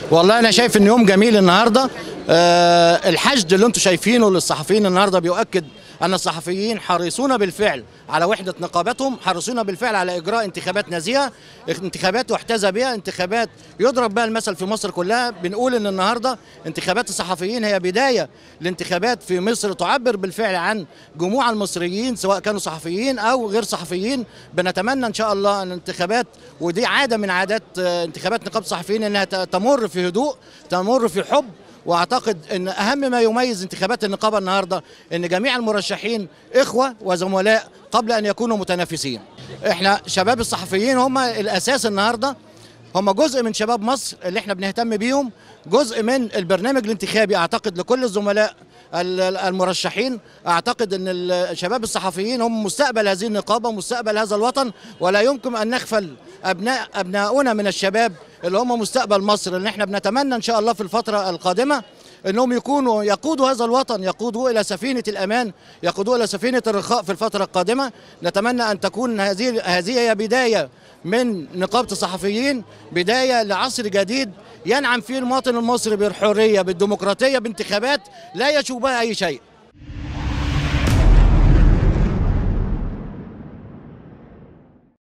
والله انا شايف ان يوم جميل النهارده أه الحشد اللي انتم شايفينه للصحفيين النهارده بيؤكد ان الصحفيين حريصون بالفعل على وحده نقابتهم حريصون بالفعل على اجراء انتخابات نزيهه انتخابات يحتذى بها انتخابات يضرب بها المثل في مصر كلها بنقول ان النهارده انتخابات الصحفيين هي بدايه لانتخابات في مصر تعبر بالفعل عن جموع المصريين سواء كانوا صحفيين او غير صحفيين بنتمنى ان شاء الله ان الانتخابات ودي عاده من عادات آه، انتخابات نقابه الصحفيين انها ت- تمر في هدوء تمر في حب واعتقد ان اهم ما يميز انتخابات النقابه النهارده ان جميع المرشحين اخوه وزملاء قبل ان يكونوا متنافسين. احنا شباب الصحفيين هم الاساس النهارده هم جزء من شباب مصر اللي احنا بنهتم بيهم جزء من البرنامج الانتخابي اعتقد لكل الزملاء ال- ال- المرشحين اعتقد ان الشباب الصحفيين هم مستقبل هذه النقابه ومستقبل هذا الوطن ولا يمكن ان نغفل ابناء ابناؤنا من الشباب اللي هم مستقبل مصر لان احنا بنتمنى ان شاء الله في الفتره القادمه انهم يكونوا يقودوا هذا الوطن يقودوا الى سفينه الامان يقودوا الى سفينه الرخاء في الفتره القادمه نتمنى ان تكون هذه هذه هي بدايه من نقابه الصحفيين بدايه لعصر جديد ينعم فيه المواطن المصري بالحريه بالديمقراطيه بانتخابات لا يشوبها اي شيء